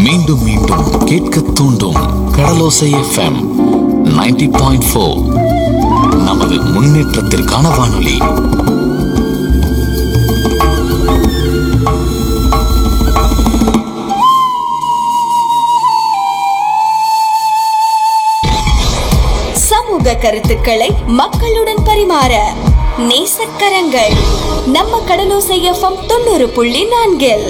மீண்டும் மீண்டும் கேட்க தூண்டும் கடலோசை எஃப்எம் 90.4 பாயிண்ட் ஃபோர் நமது முன்னேற்றத்திற்கான வானொலி சமூக கருத்துக்களை மக்களுடன் பரிமாற நேசக்கரங்கள் நம்ம கடலோசை எஃப்எம் தொண்ணூறு புள்ளி நான்கில்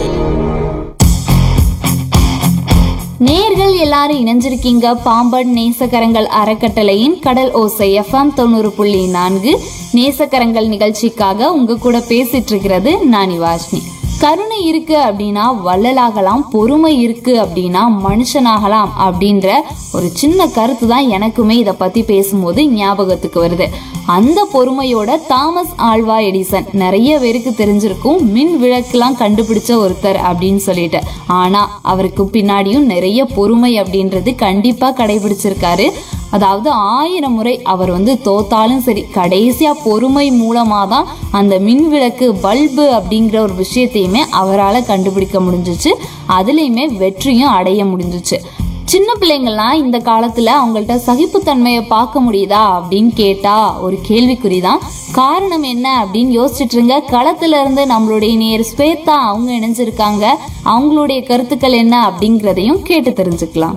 நேர்கள் எல்லாரும் இணைஞ்சிருக்கீங்க பாம்பன் நேசக்கரங்கள் அறக்கட்டளையின் கடல் ஓசை எஃப்எம் தொண்ணூறு புள்ளி நான்கு நேசக்கரங்கள் நிகழ்ச்சிக்காக உங்க கூட பேசிட்டு இருக்கிறது நானி வாஷ்னி கருணை இருக்கு அப்படின்னா வள்ளலாகலாம் பொறுமை இருக்கு அப்படின்னா மனுஷனாகலாம் அப்படின்ற ஒரு சின்ன கருத்து தான் எனக்குமே இதை பத்தி பேசும்போது ஞாபகத்துக்கு வருது அந்த பொறுமையோட தாமஸ் ஆல்வா எடிசன் நிறைய பேருக்கு தெரிஞ்சிருக்கும் மின் விளக்குலாம் கண்டுபிடிச்ச ஒருத்தர் அப்படின்னு சொல்லிட்டு ஆனா அவருக்கு பின்னாடியும் நிறைய பொறுமை அப்படின்றது கண்டிப்பா கடைபிடிச்சிருக்காரு அதாவது ஆயிரம் முறை அவர் வந்து தோத்தாலும் சரி கடைசியா பொறுமை மூலமா தான் அந்த மின் விளக்கு பல்பு அப்படிங்கிற ஒரு விஷயத்தையுமே அவரால் கண்டுபிடிக்க முடிஞ்சிச்சு அதுலேயுமே வெற்றியும் அடைய முடிஞ்சிச்சு சின்ன பிள்ளைங்கள்லாம் இந்த காலத்துல அவங்கள்ட்ட சகிப்புத்தன்மையை பார்க்க முடியுதா அப்படின்னு கேட்டா ஒரு கேள்விக்குறி தான் காரணம் என்ன அப்படின்னு யோசிச்சுட்டு இருங்க களத்துல இருந்து நம்மளுடைய நேர் ஸ்வேதா அவங்க இணைஞ்சிருக்காங்க அவங்களுடைய கருத்துக்கள் என்ன அப்படிங்கிறதையும் கேட்டு தெரிஞ்சுக்கலாம்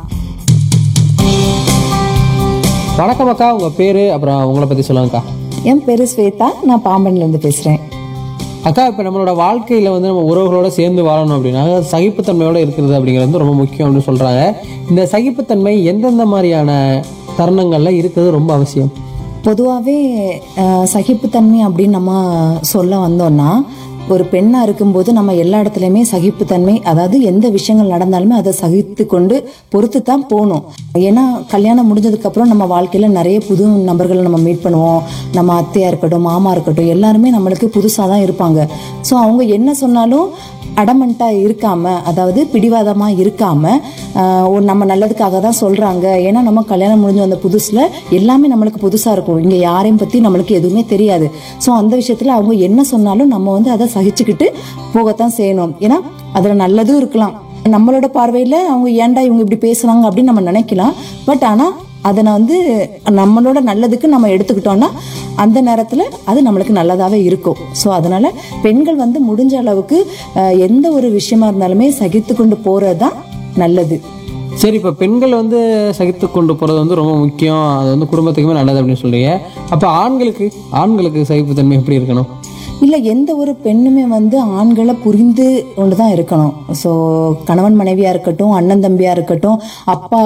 வணக்கம் அக்கா உங்கள் பேர் அப்புறம் உங்களை பற்றி சொல்லுங்கக்கா என் பேரு ஸ்வேதா நான் பாம்பன்லேருந்து பேசுகிறேன் அக்கா இப்போ நம்மளோட வாழ்க்கையில் வந்து நம்ம உறவுகளோட சேர்ந்து வாழணும் அப்படின்னா சகிப்புத்தன்மையோட இருக்கிறது அப்படிங்கிறது வந்து ரொம்ப முக்கியம் அப்படின்னு சொல்கிறாங்க இந்த சகிப்புத்தன்மை எந்தெந்த மாதிரியான தருணங்களில் இருக்கிறது ரொம்ப அவசியம் பொதுவாகவே சகிப்புத்தன்மை அப்படின்னு நம்ம சொல்ல வந்தோம்னா ஒரு பெண்ணாக இருக்கும்போது நம்ம எல்லா இடத்துலையுமே சகிப்புத்தன்மை அதாவது எந்த விஷயங்கள் நடந்தாலுமே அதை சகித்து கொண்டு பொறுத்து தான் போகணும் ஏன்னா கல்யாணம் முடிஞ்சதுக்கப்புறம் நம்ம வாழ்க்கையில் நிறைய புது நபர்களை நம்ம மீட் பண்ணுவோம் நம்ம அத்தையாக இருக்கட்டும் மாமா இருக்கட்டும் எல்லாருமே நம்மளுக்கு புதுசாக தான் இருப்பாங்க ஸோ அவங்க என்ன சொன்னாலும் அடமெண்ட்டாக இருக்காம அதாவது பிடிவாதமாக இருக்காம ஆஹ் ஒரு நம்ம நல்லதுக்காக தான் சொல்கிறாங்க ஏன்னா நம்ம கல்யாணம் முடிஞ்சு வந்த புதுசில் எல்லாமே நம்மளுக்கு புதுசாக இருக்கும் இங்கே யாரையும் பற்றி நம்மளுக்கு எதுவுமே தெரியாது ஸோ அந்த விஷயத்தில் அவங்க என்ன சொன்னாலும் நம்ம வந்து அதை சகிச்சுக்கிட்டு போகத்தான் செய்யணும் ஏன்னா அதில் நல்லதும் இருக்கலாம் நம்மளோட பார்வையில் அவங்க ஏன்டா இவங்க இப்படி பேசுகிறாங்க அப்படின்னு நம்ம நினைக்கலாம் பட் ஆனால் அதை வந்து நம்மளோட நல்லதுக்கு நம்ம எடுத்துக்கிட்டோம்னா அந்த நேரத்தில் அது நம்மளுக்கு நல்லதாகவே இருக்கும் ஸோ அதனால் பெண்கள் வந்து முடிஞ்ச அளவுக்கு அஹ், எந்த ஒரு விஷயமா இருந்தாலுமே சகித்து கொண்டு போகிறது தான் நல்லது சரி இப்போ பெண்கள் வந்து சகித்து கொண்டு போகிறது வந்து ரொம்ப முக்கியம் அது வந்து குடும்பத்துக்குமே நல்லது அப்படின்னு சொல்றீங்க அப்போ ஆண்களுக்கு ஆண்களுக்கு சகிப்புத்தன்மை எப்படி இருக்கணும் இல்லை எந்த ஒரு பெண்ணுமே வந்து ஆண்களை புரிந்து கொண்டு தான் இருக்கணும் ஸோ கணவன் மனைவியாக இருக்கட்டும் அண்ணன் தம்பியாக இருக்கட்டும் அப்பா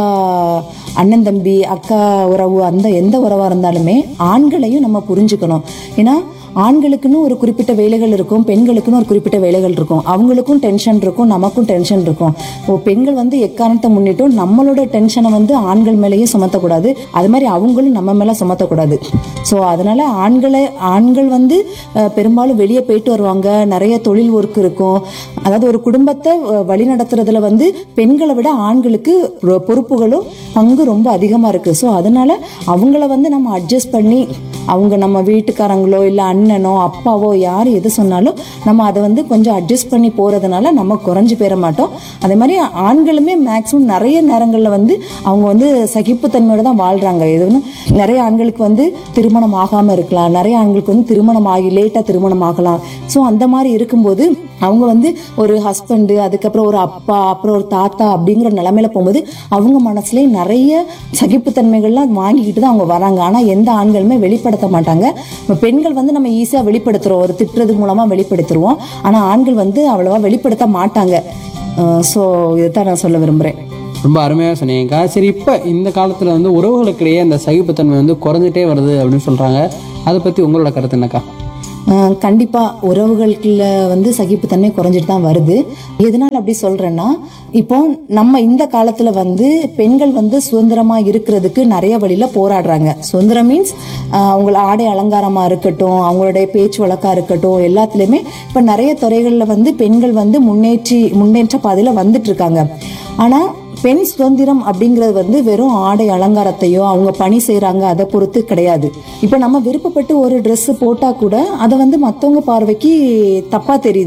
அண்ணன் தம்பி அக்கா உறவு அந்த எந்த உறவாக இருந்தாலுமே ஆண்களையும் நம்ம புரிஞ்சுக்கணும் ஏன்னா ஆண்களுக்குன்னு ஒரு குறிப்பிட்ட வேலைகள் இருக்கும் பெண்களுக்குன்னு ஒரு குறிப்பிட்ட வேலைகள் இருக்கும் அவங்களுக்கும் டென்ஷன் இருக்கும் நமக்கும் டென்ஷன் இருக்கும் இப்போ பெண்கள் வந்து எக்காரணத்தை முன்னிட்டும் நம்மளோட டென்ஷனை வந்து ஆண்கள் மேலேயே சுமத்தக்கூடாது அது மாதிரி அவங்களும் நம்ம மேலே சுமத்தக்கூடாது ஸோ அதனால ஆண்களை ஆண்கள் வந்து அஹ், பெரும்பாலும் வெளியே போயிட்டு வருவாங்க நிறைய தொழில் ஒர்க் இருக்கும் அதாவது ஒரு குடும்பத்தை அஹ், வழி நடத்துறதுல வந்து பெண்களை விட ஆண்களுக்கு ரொ- பொறுப்புகளும் பங்கு ரொம்ப அதிகமாக இருக்கு ஸோ அதனால அவங்கள வந்து நம்ம அட்ஜஸ்ட் பண்ணி அவங்க நம்ம வீட்டுக்காரங்களோ இல்லை அண்ணனோ அப்பாவோ யார் எது சொன்னாலும் நம்ம அதை வந்து கொஞ்சம் அட்ஜஸ்ட் பண்ணி போகிறதுனால நம்ம குறைஞ்சு போயிட மாட்டோம் அதே மாதிரி ஆண்களுமே மேக்ஸிமம் நிறைய நேரங்களில் வந்து அவங்க வந்து சகிப்புத்தன்மையோட தான் வாழ்கிறாங்க எதுவும் நிறைய ஆண்களுக்கு வந்து திருமணம் ஆகாமல் இருக்கலாம் நிறைய ஆண்களுக்கு வந்து திருமணம் ஆகி லேட்டாக திருமணம் ஆகலாம் ஸோ அந்த மாதிரி இருக்கும்போது அவங்க வந்து ஒரு ஹஸ்பண்டு அதுக்கப்புறம் ஒரு அப்பா அப்புறம் ஒரு தாத்தா அப்படிங்கிற நிலமையில போகும்போது அவங்க மனசுலயே நிறைய சகிப்புத்தன்மைகள்லாம் வாங்கிக்கிட்டு தான் அவங்க வராங்க ஆனால் எந்த ஆண்களுமே வெளிப்படுத்த மாட்டாங்க இப்ப பெண்கள் வந்து நம்ம ஈஸியாக வெளிப்படுத்துகிறோம் ஒரு திட்டுறது மூலமாக வெளிப்படுத்திடுவோம் ஆனால் ஆண்கள் வந்து அவ்வளவா வெளிப்படுத்த மாட்டாங்க ஸோ இதைத்தான் நான் சொல்ல விரும்புகிறேன் ரொம்ப அருமையாக சொன்னீங்கக்கா சரி இப்போ இந்த காலத்தில் வந்து உறவுகளுக்கிடையே அந்த சகிப்புத்தன்மை வந்து குறைஞ்சிட்டே வருது அப்படின்னு சொல்கிறாங்க அதை பற்றி உங்களோட கருத்து என்னக்கா ஆஹ் கண்டிப்பா உறவுகளுக்குள்ள வந்து சகிப்புத்தன்மை குறைஞ்சிட்டு தான் வருது எதனால அப்படி சொல்றேன்னா இப்போ நம்ம இந்த காலத்துல வந்து பெண்கள் வந்து சுதந்திரமா இருக்கிறதுக்கு நிறைய வழியில போராடுறாங்க சுதந்திரம் மீன்ஸ் அவங்கள ஆடை அலங்காரமா இருக்கட்டும் அவங்களுடைய பேச்சு வழக்கா இருக்கட்டும் எல்லாத்துலயுமே இப்ப நிறைய துறைகள்ல வந்து பெண்கள் வந்து முன்னேற்றி முன்னேற்ற பாதையில வந்துட்டு இருக்காங்க ஆனா பெண் சுதந்திரம் அப்படிங்கிறது வந்து வெறும் ஆடை அலங்காரத்தையோ அவங்க பணி செய்றாங்க அதை பொறுத்து கிடையாது இப்போ நம்ம விருப்பப்பட்டு ஒரு Dress போட்டா கூட அதை வந்து மற்றவங்க பார்வைக்கு தப்பா தெரியுது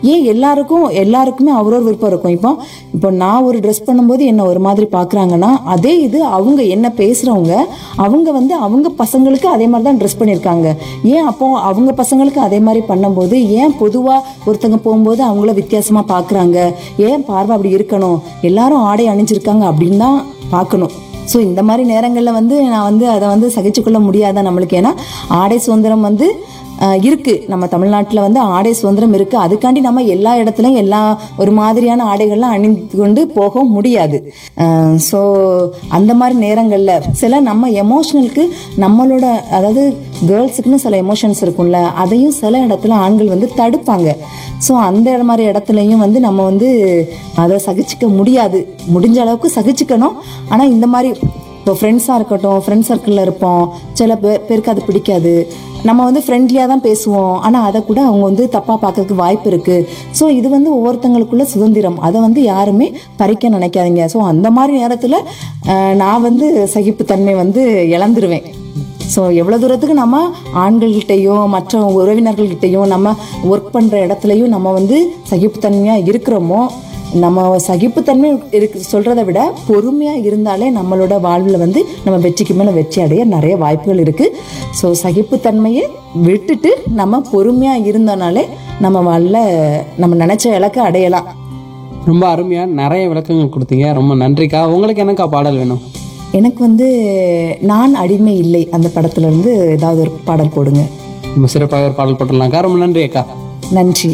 ஏன் எல்லாருக்கும் எல்லாருக்குமே அவரோட விருப்பம் இருக்கும் இப்போ இப்போ நான் ஒரு ட்ரெஸ் பண்ணும்போது என்ன ஒரு மாதிரி பார்க்குறாங்கன்னா அதே இது அவங்க என்ன பேசுகிறவங்க அவங்க வந்து அவங்க பசங்களுக்கு அதே மாதிரி தான் ட்ரெஸ் பண்ணியிருக்காங்க ஏன் அப்போ அவங்க பசங்களுக்கு அதே மாதிரி பண்ணும்போது ஏன் பொதுவாக ஒருத்தங்க போகும்போது அவங்கள வித்தியாசமாக பார்க்குறாங்க ஏன் பார்வை அப்படி இருக்கணும் எல்லாரும் ஆடை அணிஞ்சிருக்காங்க அப்படின்னு தான் பார்க்கணும் ஸோ இந்த மாதிரி நேரங்களில் வந்து நான் வந்து அதை வந்து சகிச்சுக்கொள்ள முடியாதான் நம்மளுக்கு ஏன்னா ஆடை சுதந்திரம் வந்து ஆஹ், இருக்கு நம்ம தமிழ்நாட்டில் வந்து ஆடை சுதந்திரம் இருக்கு அதுக்காண்டி நம்ம எல்லா இடத்துலையும் எல்லா ஒரு மாதிரியான ஆடைகள்லாம் அணிந்து கொண்டு போக முடியாது ஸோ அந்த மாதிரி நேரங்களில் சில நம்ம எமோஷனலுக்கு நம்மளோட அதாவது கேர்ள்ஸுக்குன்னு சில எமோஷன்ஸ் இருக்கும்ல அதையும் சில இடத்துல ஆண்கள் வந்து தடுப்பாங்க ஸோ அந்த மாதிரி இடத்துலையும் வந்து நம்ம வந்து அதை சகிச்சுக்க முடியாது முடிஞ்ச அளவுக்கு சகிச்சுக்கணும் ஆனால் இந்த மாதிரி இப்போ ஃப்ரெண்ட்ஸாக இருக்கட்டும் ஃப்ரெண்ட் சர்க்கிளில் இருப்போம் சில பேர் பேருக்கு அது பிடிக்காது நம்ம வந்து ஃப்ரெண்ட்லியாக தான் பேசுவோம் ஆனால் அதை கூட அவங்க வந்து தப்பாக பார்க்கறதுக்கு வாய்ப்பு இருக்குது ஸோ இது வந்து ஒவ்வொருத்தங்களுக்குள்ள சுதந்திரம் அதை வந்து யாருமே பறிக்க நினைக்காதீங்க ஸோ அந்த மாதிரி நேரத்தில் நான் வந்து சகிப்புத்தன்மை வந்து இழந்துருவேன் ஸோ எவ்வளோ தூரத்துக்கு நம்ம ஆண்கள்கிட்டையும் மற்ற உறவினர்கள்கிட்டையும் நம்ம ஒர்க் பண்ணுற இடத்துலையும் நம்ம வந்து சகிப்புத்தன்மையாக இருக்கிறோமோ நம்ம சகிப்புத்தன்மை இருக்கு சொல்கிறத விட பொறுமையாக இருந்தாலே நம்மளோட வாழ்வில் வந்து நம்ம வெற்றிக்கு மேலே வெற்றி அடைய நிறைய வாய்ப்புகள் இருக்குது ஸோ சகிப்புத்தன்மையை விட்டுட்டு நம்ம பொறுமையாக இருந்தோனாலே நம்ம வாழ்ல நம்ம நினச்ச இலக்கை அடையலாம் ரொம்ப அருமையாக நிறைய விளக்கங்கள் கொடுத்தீங்க ரொம்ப நன்றிக்கா உங்களுக்கு என்னக்கா பாடல் வேணும் எனக்கு வந்து நான் அடிமை இல்லை அந்த படத்துல இருந்து ஏதாவது ஒரு பாடல் போடுங்க ரொம்ப சிறப்பாக ஒரு பாடல் போட்டுடலாம்க்கா ரொம்ப நன்றி அக்கா நன்றி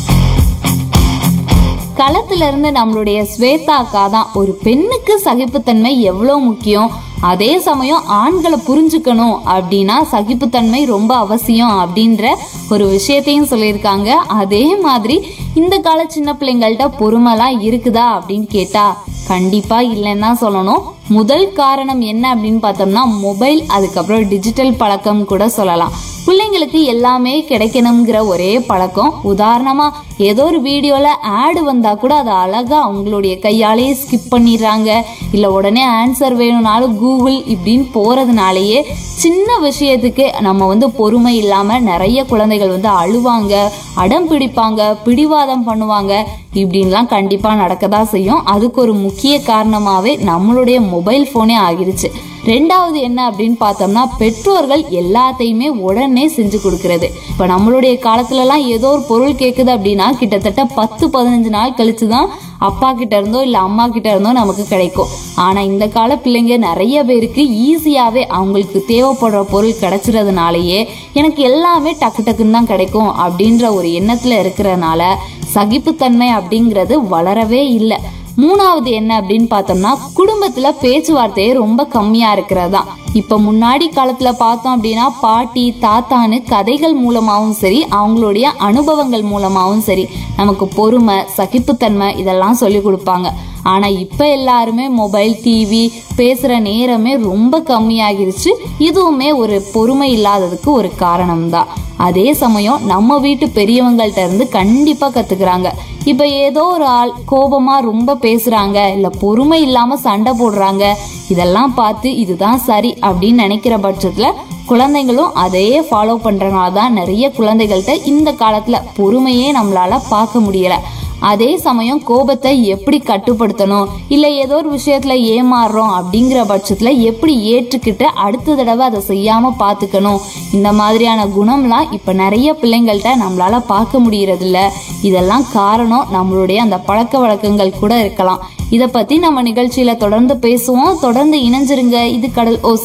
களத்துல இருந்து நம்மளுடைய ஸ்வேதா அக்கா தான் ஒரு பெண்ணுக்கு சகிப்புத்தன்மை எவ்வளவு முக்கியம் அதே சமயம் ஆண்களை புரிஞ்சுக்கணும் அப்படின்னா சகிப்புத்தன்மை ரொம்ப அவசியம் அப்படின்ற ஒரு விஷயத்தையும் சொல்லியிருக்காங்க அதே மாதிரி இந்த கால சின்ன பிள்ளைங்கள்ட்ட பொறுமைலாம் இருக்குதா அப்படின்னு கேட்டா கண்டிப்பா இல்லைன்னு தான் சொல்லணும் முதல் காரணம் என்ன அப்படின்னு பார்த்தோம்னா மொபைல் அதுக்கப்புறம் டிஜிட்டல் பழக்கம் கூட சொல்லலாம் பிள்ளைங்களுக்கு எல்லாமே கிடைக்கணுங்கிற ஒரே பழக்கம் உதாரணமா ஏதோ ஒரு வீடியோல ஆடு வந்தா கூட அதை அழகா அவங்களுடைய கையாலேயே ஸ்கிப் பண்ணிடுறாங்க இல்ல உடனே ஆன்சர் வேணும்னாலும் கூகுள் இப்படின்னு போறதுனாலயே சின்ன விஷயத்துக்கு நம்ம வந்து பொறுமை இல்லாம நிறைய குழந்தைகள் வந்து அழுவாங்க அடம் பிடிப்பாங்க பிடிவாதம் பண்ணுவாங்க இப்படின்லாம் கண்டிப்பா நடக்கதா செய்யும் அதுக்கு ஒரு முக்கிய காரணமாவே நம்மளுடைய மொபைல் போனே ஆகிருச்சு ரெண்டாவது என்ன அப்படின்னு பார்த்தோம்னா பெற்றோர்கள் எல்லாத்தையுமே உடனே செஞ்சு கொடுக்கறது இப்ப நம்மளுடைய காலத்துலலாம் ஏதோ ஒரு பொருள் கேக்குது அப்படின்னா கிட்டத்தட்ட பத்து பதினஞ்சு நாள் கழிச்சு தான் அப்பா கிட்ட இருந்தோ இல்ல அம்மா கிட்ட இருந்தோ நமக்கு கிடைக்கும் ஆனா இந்த கால பிள்ளைங்க நிறைய பேருக்கு ஈஸியாவே அவங்களுக்கு தேவைப்படுற பொருள் கிடைச்சிறதுனாலயே எனக்கு எல்லாமே டக்கு டக்குன்னு தான் கிடைக்கும் அப்படின்ற ஒரு எண்ணத்துல இருக்கிறதுனால சகிப்புத்தன்மை அப்படிங்கிறது வளரவே இல்லை மூணாவது என்ன அப்படின்னு பார்த்தோம்னா குடும்பத்துல பேச்சுவார்த்தையே ரொம்ப கம்மியா இருக்கிறதா இப்ப முன்னாடி காலத்துல பார்த்தோம் அப்படின்னா பாட்டி தாத்தான்னு கதைகள் மூலமாவும் சரி அவங்களுடைய அனுபவங்கள் மூலமாவும் சரி நமக்கு பொறுமை சகிப்புத்தன்மை இதெல்லாம் சொல்லி கொடுப்பாங்க ஆனா இப்ப எல்லாருமே மொபைல் டிவி பேசுற நேரமே ரொம்ப கம்மியாகிருச்சு இதுவுமே ஒரு பொறுமை இல்லாததுக்கு ஒரு காரணம் தான் அதே சமயம் நம்ம வீட்டு பெரியவங்கள்ட்ட இருந்து கண்டிப்பா கத்துக்கிறாங்க இப்ப ஏதோ ஒரு ஆள் கோபமா ரொம்ப பேசுறாங்க இல்ல பொறுமை இல்லாம சண்டை போடுறாங்க இதெல்லாம் பார்த்து இதுதான் சரி அப்படின்னு நினைக்கிற பட்சத்துல குழந்தைங்களும் அதையே ஃபாலோ பண்றனால தான் நிறைய குழந்தைகள்கிட்ட இந்த காலத்துல பொறுமையே நம்மளால பார்க்க முடியல அதே சமயம் கோபத்தை எப்படி கட்டுப்படுத்தணும் இல்ல ஏதோ ஒரு விஷயத்துல ஏமாறுறோம் அப்படிங்கிற பட்சத்துல எப்படி ஏற்றுக்கிட்டு அடுத்த தடவை அதை செய்யாம பாத்துக்கணும் இந்த மாதிரியான குணம்லாம் இப்ப நிறைய பிள்ளைங்கள்ட்ட நம்மளால பார்க்க முடியறது இல்ல இதெல்லாம் காரணம் நம்மளுடைய அந்த பழக்க வழக்கங்கள் கூட இருக்கலாம் இத பத்தி நம்ம நிகழ்ச்சியில தொடர்ந்து பேசுவோம் தொடர்ந்து இணைஞ்சிருங்க இது கடல் ஓசை